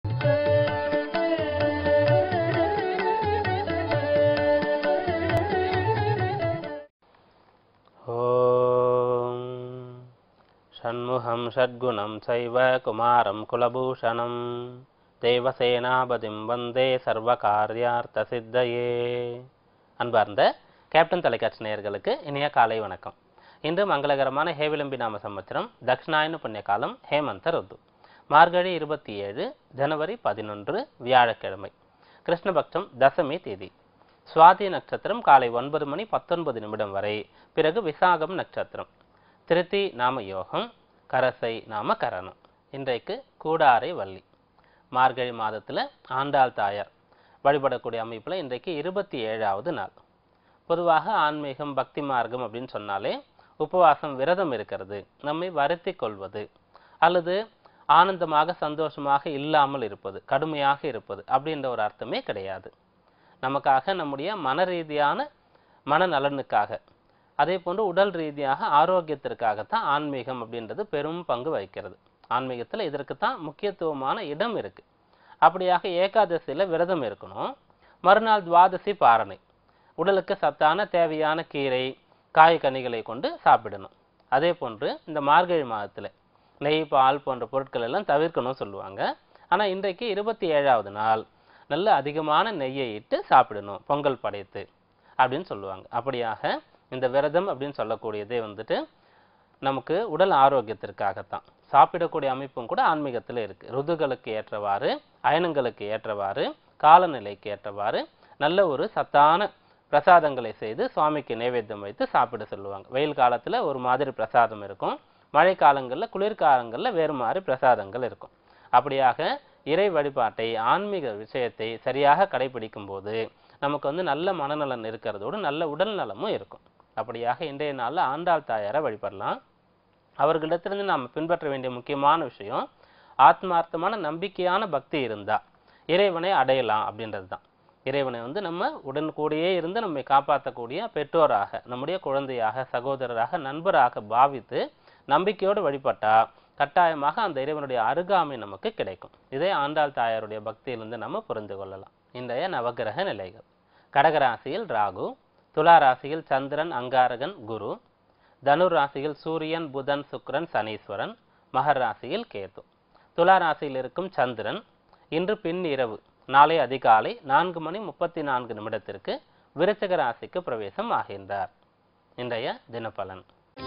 ॐ षण्मुखं षड्गुणं चैव कुमारं कुलभूषणं தேவசேனாபதிம் வந்தே சர்வகாரியார்த்த சித்தையே அன்பார்ந்த கேப்டன் தொலைக்காட்சி நேயர்களுக்கு இனிய காலை வணக்கம் இன்று மங்களகரமான ஹேவிளம்பி நாம சம்பத்திரம் தக்ஷணாயன புண்ணிய காலம் ஹேமந்த ருத்து மார்கழி இருபத்தி ஏழு ஜனவரி பதினொன்று வியாழக்கிழமை கிருஷ்ணபக்ஷம் தசமி தேதி சுவாதி நட்சத்திரம் காலை ஒன்பது மணி பத்தொன்பது நிமிடம் வரை பிறகு விசாகம் நட்சத்திரம் திருத்தி நாம யோகம் கரசை நாம கரணம் இன்றைக்கு கூடாரை வள்ளி மார்கழி மாதத்துல ஆண்டாள் தாயார் வழிபடக்கூடிய அமைப்புல இன்றைக்கு இருபத்தி ஏழாவது நாள் பொதுவாக ஆன்மீகம் பக்தி மார்க்கம் அப்படின்னு சொன்னாலே உபவாசம் விரதம் இருக்கிறது நம்மை வருத்தி கொள்வது அல்லது ஆனந்தமாக சந்தோஷமாக இல்லாமல் இருப்பது கடுமையாக இருப்பது அப்படின்ற ஒரு அர்த்தமே கிடையாது நமக்காக நம்முடைய மன ரீதியான மனநலனுக்காக அதே போன்று உடல் ரீதியாக ஆரோக்கியத்திற்காகத்தான் ஆன்மீகம் அப்படின்றது பெரும் பங்கு வகிக்கிறது ஆன்மீகத்தில் இதற்குத்தான் முக்கியத்துவமான இடம் இருக்கு அப்படியாக ஏகாதசியில விரதம் இருக்கணும் மறுநாள் துவாதசி பாரணை உடலுக்கு சத்தான தேவையான கீரை காய் கனிகளை கொண்டு சாப்பிடணும் அதே போன்று இந்த மார்கழி மாதத்துல நெய் பால் போன்ற பொருட்கள் எல்லாம் தவிர்க்கணும் சொல்லுவாங்க ஆனா இன்றைக்கு இருபத்தி ஏழாவது நாள் நல்ல அதிகமான நெய்யை இட்டு சாப்பிடணும் பொங்கல் படைத்து அப்படின்னு சொல்லுவாங்க அப்படியாக இந்த விரதம் அப்படின்னு சொல்லக்கூடியதே வந்துட்டு நமக்கு உடல் ஆரோக்கியத்திற்காகத்தான் சாப்பிடக்கூடிய அமைப்பும் கூட ஆன்மீகத்தில் இருக்கு ருதுகளுக்கு ஏற்றவாறு அயனங்களுக்கு ஏற்றவாறு காலநிலைக்கு ஏற்றவாறு நல்ல ஒரு சத்தான பிரசாதங்களை செய்து சுவாமிக்கு நைவேத்தியம் வைத்து சாப்பிட சொல்லுவாங்க வெயில் காலத்துல ஒரு மாதிரி பிரசாதம் இருக்கும் மழை காலங்கள்ல குளிர்காலங்கள்ல வேறு மாதிரி பிரசாதங்கள் இருக்கும் அப்படியாக இறை வழிபாட்டை ஆன்மீக விஷயத்தை சரியாக கடைபிடிக்கும் போது நமக்கு வந்து நல்ல மனநலன் இருக்கிறதோடு நல்ல உடல் நலமும் இருக்கும் அப்படியாக இன்றைய நாள்ல ஆண்டாள் தாயாரை வழிபடலாம் அவர்களிடத்திலிருந்து நாம் பின்பற்ற வேண்டிய முக்கியமான விஷயம் ஆத்மார்த்தமான நம்பிக்கையான பக்தி இருந்தா இறைவனை அடையலாம் அப்படின்றது தான் இறைவனை வந்து நம்ம உடன் கூடயே இருந்து நம்மை காப்பாற்றக்கூடிய பெற்றோராக நம்முடைய குழந்தையாக சகோதரராக நண்பராக பாவித்து நம்பிக்கையோடு வழிபட்டா கட்டாயமாக அந்த இறைவனுடைய அருகாமை நமக்கு கிடைக்கும் இதே ஆண்டாள் தாயாருடைய பக்தியிலிருந்து நம்ம புரிந்து கொள்ளலாம் இன்றைய நவகிரக நிலைகள் கடகராசியில் ராகு துலா ராசியில் சந்திரன் அங்காரகன் குரு தனுர் ராசியில் சூரியன் புதன் சுக்கிரன் சனீஸ்வரன் மகர் ராசியில் கேது துலா ராசியில் இருக்கும் சந்திரன் இன்று பின் இரவு நாளை அதிகாலை நான்கு மணி முப்பத்தி நான்கு நிமிடத்திற்கு விருச்சக ராசிக்கு பிரவேசம் ஆகின்றார் இன்றைய தினப்பலன்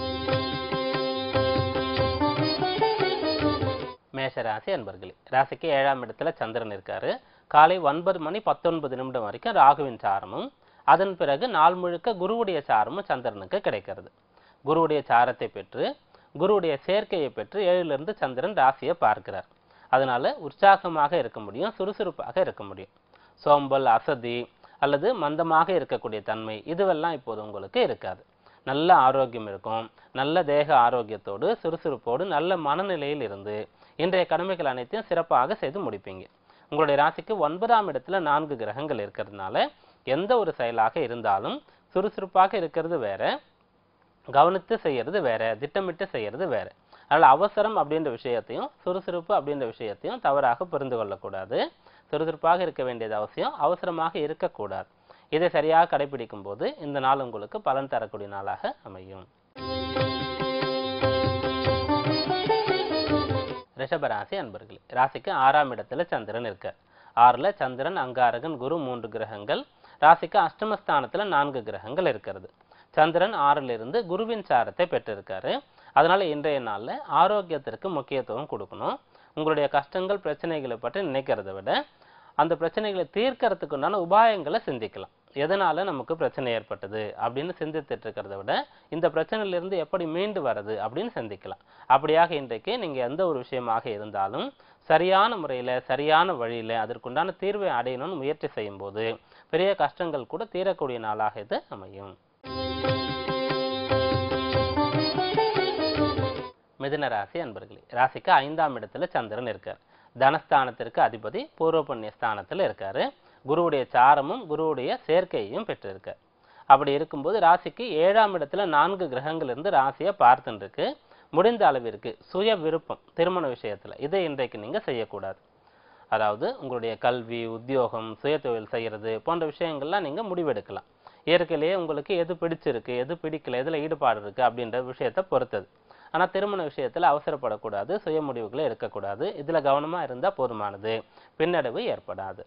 மேஷ ராசி அன்பர்களே ராசிக்கு ஏழாம் இடத்துல சந்திரன் இருக்காரு காலை ஒன்பது மணி பத்தொன்பது நிமிடம் வரைக்கும் ராகுவின் சாரமும் அதன் பிறகு நாள் முழுக்க குருவுடைய சாரமும் சந்திரனுக்கு கிடைக்கிறது குருவுடைய சாரத்தை பெற்று குருவுடைய சேர்க்கையை பெற்று ஏழிலிருந்து சந்திரன் ராசியை பார்க்கிறார் அதனால உற்சாகமாக இருக்க முடியும் சுறுசுறுப்பாக இருக்க முடியும் சோம்பல் அசதி அல்லது மந்தமாக இருக்கக்கூடிய தன்மை இதுவெல்லாம் இப்போது உங்களுக்கு இருக்காது நல்ல ஆரோக்கியம் இருக்கும் நல்ல தேக ஆரோக்கியத்தோடு சுறுசுறுப்போடு நல்ல மனநிலையில் இருந்து இன்றைய கடமைகள் அனைத்தையும் சிறப்பாக செய்து முடிப்பீங்க உங்களுடைய ராசிக்கு ஒன்பதாம் இடத்துல நான்கு கிரகங்கள் இருக்கிறதுனால எந்த ஒரு செயலாக இருந்தாலும் சுறுசுறுப்பாக இருக்கிறது வேற கவனித்து செய்யறது வேற திட்டமிட்டு செய்யறது வேற அதனால அவசரம் அப்படின்ற விஷயத்தையும் சுறுசுறுப்பு அப்படின்ற விஷயத்தையும் தவறாக புரிந்து கொள்ளக்கூடாது சுறுசுறுப்பாக இருக்க வேண்டியது அவசியம் அவசரமாக இருக்கக்கூடாது இதை சரியாக கடைபிடிக்கும் போது இந்த நாள் உங்களுக்கு பலன் தரக்கூடிய நாளாக அமையும் ரிஷபராசி அன்பர்களே ராசிக்கு ஆறாம் இடத்துல சந்திரன் இருக்கார் ஆறுல சந்திரன் அங்காரகன் குரு மூன்று கிரகங்கள் ராசிக்கு அஷ்டமஸ்தானத்துல நான்கு கிரகங்கள் இருக்கிறது சந்திரன் ஆறில் இருந்து குருவின் சாரத்தை பெற்றிருக்காரு அதனால இன்றைய நாள்ல ஆரோக்கியத்திற்கு முக்கியத்துவம் கொடுக்கணும் உங்களுடைய கஷ்டங்கள் பிரச்சனைகளை பற்றி நினைக்கிறத விட அந்த பிரச்சனைகளை தீர்க்கறதுக்கு உண்டான உபாயங்களை சிந்திக்கலாம் எதனால நமக்கு பிரச்சனை ஏற்பட்டது அப்படின்னு சிந்தித்துட்டு இருக்கிறத விட இந்த பிரச்சனையிலிருந்து எப்படி மீண்டு வர்றது அப்படின்னு சிந்திக்கலாம் அப்படியாக இன்றைக்கு நீங்க எந்த ஒரு விஷயமாக இருந்தாலும் சரியான முறையில சரியான வழியில அதற்குண்டான தீர்வை அடையணும்னு முயற்சி செய்யும் போது பெரிய கஷ்டங்கள் கூட தீரக்கூடிய நாளாக இது அமையும் மிதுன ராசி அன்பர்களே ராசிக்கு ஐந்தாம் இடத்துல சந்திரன் இருக்கார் தனஸ்தானத்திற்கு அதிபதி பூர்வ புண்ணிய ஸ்தானத்துல இருக்காரு குருவுடைய சாரமும் குருவுடைய சேர்க்கையையும் பெற்றிருக்கார் அப்படி இருக்கும்போது ராசிக்கு ஏழாம் இடத்துல நான்கு கிரகங்கள் இருந்து ராசியை பார்த்துட்டு இருக்கு முடிந்த அளவிற்கு சுய விருப்பம் திருமண விஷயத்துல இதை இன்றைக்கு நீங்க செய்யக்கூடாது அதாவது உங்களுடைய கல்வி உத்தியோகம் சுயதொழில் செய்கிறது போன்ற விஷயங்கள்லாம் நீங்கள் முடிவெடுக்கலாம் இயற்கையிலேயே உங்களுக்கு எது பிடிச்சிருக்கு எது பிடிக்கல எதில் ஈடுபாடு இருக்குது அப்படின்ற விஷயத்தை பொறுத்தது ஆனால் திருமண விஷயத்தில் அவசரப்படக்கூடாது சுய முடிவுகளை எடுக்கக்கூடாது இதில் கவனமாக இருந்தால் போதுமானது பின்னடைவு ஏற்படாது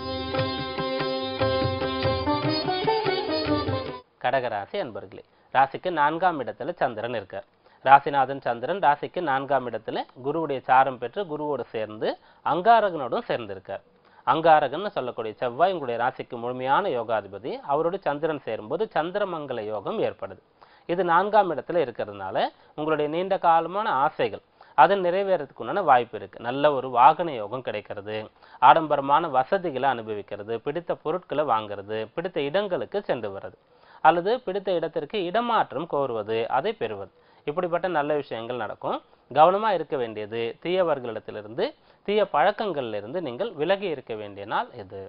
கடகராசி அன்பர்களே ராசிக்கு நான்காம் இடத்துல சந்திரன் இருக்கார் ராசிநாதன் சந்திரன் ராசிக்கு நான்காம் இடத்துல குருவுடைய சாரம் பெற்று குருவோடு சேர்ந்து அங்காரகனோடும் சேர்ந்திருக்கார் அங்காரகன் சொல்லக்கூடிய செவ்வாய் உங்களுடைய ராசிக்கு முழுமையான யோகாதிபதி அவரோடு சந்திரன் சேரும்போது சந்திரமங்கல யோகம் ஏற்படுது இது நான்காம் இடத்துல இருக்கிறதுனால உங்களுடைய நீண்ட காலமான ஆசைகள் அது நிறைவேறதுக்கு உண்டான வாய்ப்பு இருக்கு நல்ல ஒரு வாகன யோகம் கிடைக்கிறது ஆடம்பரமான வசதிகளை அனுபவிக்கிறது பிடித்த பொருட்களை வாங்குறது பிடித்த இடங்களுக்கு சென்று வர்றது அல்லது பிடித்த இடத்திற்கு இடமாற்றம் கோருவது அதை பெறுவது இப்படிப்பட்ட நல்ல விஷயங்கள் நடக்கும் கவனமா இருக்க வேண்டியது தீயவர்களிடத்திலிருந்து தீய பழக்கங்கள்ல இருந்து நீங்கள் விலகி இருக்க வேண்டிய நாள் இது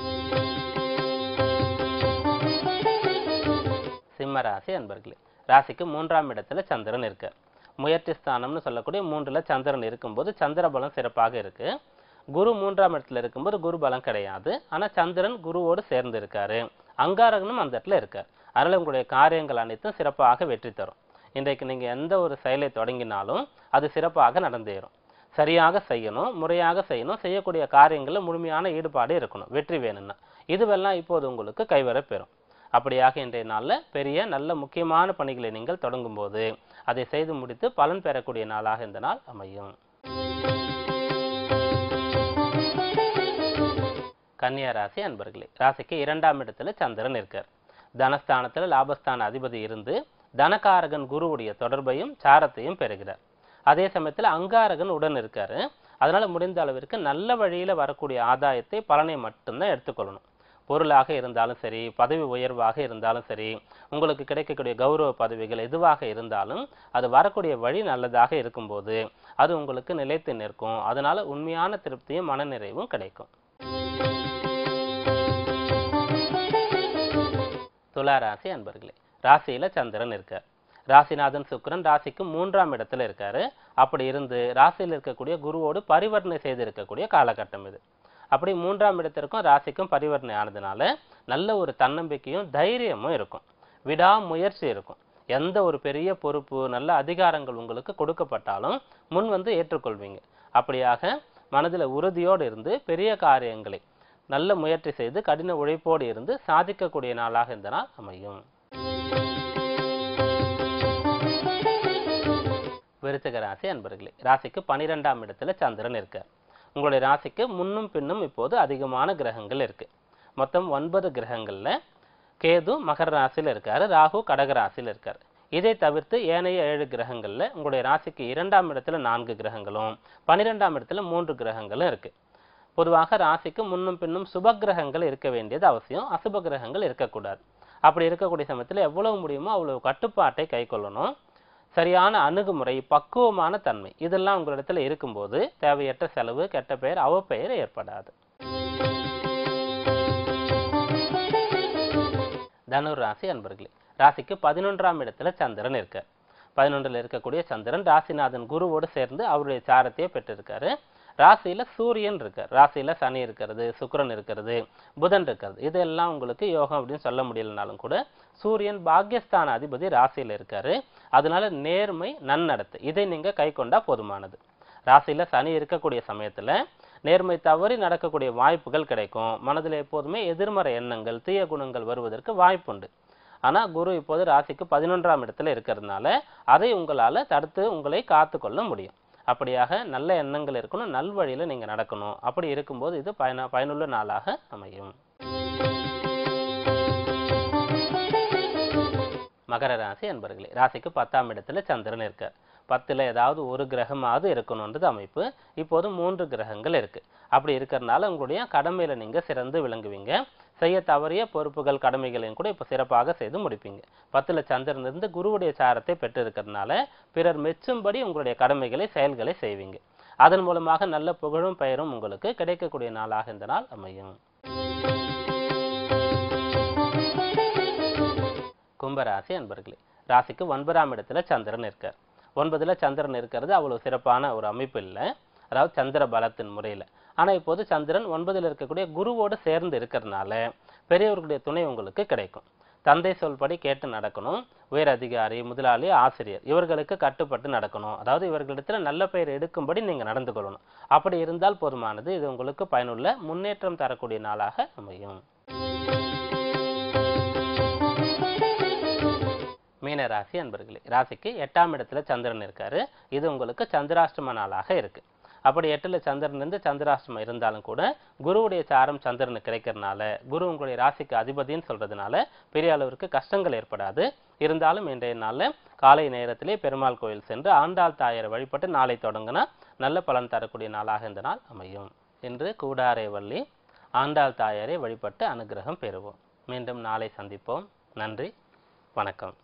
சிம்ம ராசி அன்பர்களே ராசிக்கு மூன்றாம் இடத்துல சந்திரன் இருக்கு முயற்சி ஸ்தானம்னு சொல்லக்கூடிய மூன்றுல சந்திரன் இருக்கும்போது சந்திர பலம் சிறப்பாக இருக்கு குரு மூன்றாம் இடத்துல இருக்கும்போது குரு பலம் கிடையாது ஆனா சந்திரன் குருவோடு சேர்ந்து இருக்காரு அங்காரகனும் அந்த இடத்துல இருக்கார் அதனால உங்களுடைய காரியங்கள் அனைத்தும் சிறப்பாக வெற்றி தரும் இன்றைக்கு நீங்க எந்த ஒரு செயலை தொடங்கினாலும் அது சிறப்பாக நடந்தேறும் சரியாக செய்யணும் முறையாக செய்யணும் செய்யக்கூடிய காரியங்களில் முழுமையான ஈடுபாடு இருக்கணும் வெற்றி வேணும்னா இதுவெல்லாம் இப்போது உங்களுக்கு கைவர பெறும் அப்படியாக இன்றைய நாளில் பெரிய நல்ல முக்கியமான பணிகளை நீங்கள் தொடங்கும் போது அதை செய்து முடித்து பலன் பெறக்கூடிய நாளாக இந்த நாள் அமையும் கன்னியா ராசி அன்பர்களே ராசிக்கு இரண்டாம் இடத்துல சந்திரன் இருக்கார் தனஸ்தானத்துல லாபஸ்தான அதிபதி இருந்து தனகாரகன் குருவுடைய தொடர்பையும் சாரத்தையும் பெறுகிறார் அதே சமயத்துல அங்காரகன் உடன் இருக்காரு அதனால முடிந்த அளவிற்கு நல்ல வழியில வரக்கூடிய ஆதாயத்தை பலனை மட்டும்தான் எடுத்துக்கொள்ளணும் பொருளாக இருந்தாலும் சரி பதவி உயர்வாக இருந்தாலும் சரி உங்களுக்கு கிடைக்கக்கூடிய கௌரவ பதவிகள் எதுவாக இருந்தாலும் அது வரக்கூடிய வழி நல்லதாக இருக்கும்போது அது உங்களுக்கு நிலைத்து நிற்கும் அதனால உண்மையான திருப்தியும் மனநிறைவும் கிடைக்கும் துலா ராசி அன்பர்களே ராசியில சந்திரன் இருக்கார் ராசிநாதன் சுக்கிரன் ராசிக்கு மூன்றாம் இடத்துல இருக்காரு அப்படி இருந்து ராசியில் இருக்கக்கூடிய குருவோடு பரிவர்த்தனை செய்து இருக்கக்கூடிய காலகட்டம் இது அப்படி மூன்றாம் இடத்திற்கும் ராசிக்கும் பரிவர்த்தனை ஆனதுனால நல்ல ஒரு தன்னம்பிக்கையும் தைரியமும் இருக்கும் விடாமுயற்சி இருக்கும் எந்த ஒரு பெரிய பொறுப்பு நல்ல அதிகாரங்கள் உங்களுக்கு கொடுக்கப்பட்டாலும் முன் வந்து ஏற்றுக்கொள்வீங்க அப்படியாக மனதில் உறுதியோடு இருந்து பெரிய காரியங்களை நல்ல முயற்சி செய்து கடின உழைப்போடு இருந்து சாதிக்கக்கூடிய நாளாக இந்த நாள் அமையும் விருச்சிக ராசி அன்பர்களே ராசிக்கு பனிரெண்டாம் இடத்துல சந்திரன் இருக்கார் உங்களுடைய ராசிக்கு முன்னும் பின்னும் இப்போது அதிகமான கிரகங்கள் இருக்கு மொத்தம் ஒன்பது கிரகங்கள்ல கேது மகர ராசியில இருக்காரு ராகு கடக ராசியில இருக்காரு இதை தவிர்த்து ஏனைய ஏழு கிரகங்கள்ல உங்களுடைய ராசிக்கு இரண்டாம் இடத்துல நான்கு கிரகங்களும் பனிரெண்டாம் இடத்துல மூன்று கிரகங்களும் இருக்கு பொதுவாக ராசிக்கு முன்னும் பின்னும் சுப கிரகங்கள் இருக்க வேண்டியது அவசியம் அசுப கிரகங்கள் இருக்கக்கூடாது அப்படி இருக்கக்கூடிய சமயத்தில் எவ்வளவு முடியுமோ அவ்வளவு கட்டுப்பாட்டை கை கொள்ளணும் சரியான அணுகுமுறை பக்குவமான தன்மை இதெல்லாம் உங்களிடத்துல இருக்கும்போது தேவையற்ற செலவு கெட்ட பெயர் அவப்பெயர் ஏற்படாது தனுர் ராசி அன்பர்களே ராசிக்கு பதினொன்றாம் இடத்துல சந்திரன் இருக்கார் பதினொன்றில் இருக்கக்கூடிய சந்திரன் ராசிநாதன் குருவோடு சேர்ந்து அவருடைய சாரத்தையே பெற்றிருக்காரு ராசியில சூரியன் இருக்கார் ராசியில சனி இருக்கிறது சுக்கிரன் இருக்கிறது புதன் இருக்கிறது இதெல்லாம் உங்களுக்கு யோகம் அப்படின்னு சொல்ல முடியலனாலும் கூட சூரியன் பாக்யஸ்தான அதிபதி ராசியில இருக்காரு அதனால நேர்மை நன்னடத்தை இதை நீங்க கை கொண்டா போதுமானது ராசியில சனி இருக்கக்கூடிய சமயத்துல நேர்மை தவறி நடக்கக்கூடிய வாய்ப்புகள் கிடைக்கும் மனதில் எப்போதுமே எதிர்மறை எண்ணங்கள் தீய குணங்கள் வருவதற்கு வாய்ப்புண்டு ஆனா குரு இப்போது ராசிக்கு பதினொன்றாம் இடத்துல இருக்கிறதுனால அதை உங்களால தடுத்து உங்களை காத்துக்கொள்ள முடியும் அப்படியாக நல்ல எண்ணங்கள் இருக்கணும் நல்வழியில நீங்க நடக்கணும் அப்படி இருக்கும்போது இது பயன பயனுள்ள நாளாக அமையும் மகர ராசி அன்பர்களே ராசிக்கு பத்தாம் இடத்துல சந்திரன் இருக்கார் பத்துல ஏதாவது ஒரு கிரகமாவது இருக்கணுன்றது அமைப்பு இப்போது மூன்று கிரகங்கள் இருக்கு அப்படி இருக்கிறதுனால உங்களுடைய கடமையில நீங்க சிறந்து விளங்குவீங்க செய்ய தவறிய பொறுப்புகள் கடமைகளையும் கூட இப்போ சிறப்பாக செய்து முடிப்பீங்க பத்துல சந்திரன் இருந்து குருவுடைய சாரத்தை பெற்றிருக்கிறதுனால பிறர் மெச்சும்படி உங்களுடைய கடமைகளை செயல்களை செய்வீங்க அதன் மூலமாக நல்ல புகழும் பெயரும் உங்களுக்கு கிடைக்கக்கூடிய நாளாக இந்த நாள் அமையும் கும்பராசி அன்பர்களே ராசிக்கு ஒன்பதாம் இடத்துல சந்திரன் இருக்கார் ஒன்பதுல சந்திரன் இருக்கிறது அவ்வளவு சிறப்பான ஒரு அமைப்பு இல்லை அதாவது சந்திர பலத்தின் முறையில் ஆனா இப்போது சந்திரன் ஒன்பதில் இருக்கக்கூடிய குருவோடு சேர்ந்து இருக்கிறதுனால பெரியவர்களுடைய துணை உங்களுக்கு கிடைக்கும் தந்தை சொல்படி கேட்டு நடக்கணும் உயர் அதிகாரி முதலாளி ஆசிரியர் இவர்களுக்கு கட்டுப்பட்டு நடக்கணும் அதாவது இவர்களிடத்துல நல்ல பெயர் எடுக்கும்படி நீங்க நடந்து கொள்ளணும் அப்படி இருந்தால் போதுமானது இது உங்களுக்கு பயனுள்ள முன்னேற்றம் தரக்கூடிய நாளாக அமையும் மீன ராசி அன்பர்களே ராசிக்கு எட்டாம் இடத்துல சந்திரன் இருக்காரு இது உங்களுக்கு சந்திராஷ்டம நாளாக இருக்கு அப்படி எட்டுல சந்திரன் இருந்து சந்திராஷ்டமம் இருந்தாலும் கூட குருவுடைய சாரம் சந்திரனுக்கு கிடைக்கிறதுனால குரு உங்களுடைய ராசிக்கு அதிபதின்னு சொல்றதுனால பெரிய அளவிற்கு கஷ்டங்கள் ஏற்படாது இருந்தாலும் இன்றைய நாள்ல காலை நேரத்திலே பெருமாள் கோயில் சென்று ஆண்டாள் தாயரை வழிபட்டு நாளை தொடங்கினா நல்ல பலன் தரக்கூடிய நாளாக இந்த நாள் அமையும் இன்று கூடாரை வள்ளி ஆண்டாள் தாயாரை வழிபட்டு அனுகிரகம் பெறுவோம் மீண்டும் நாளை சந்திப்போம் நன்றி வணக்கம்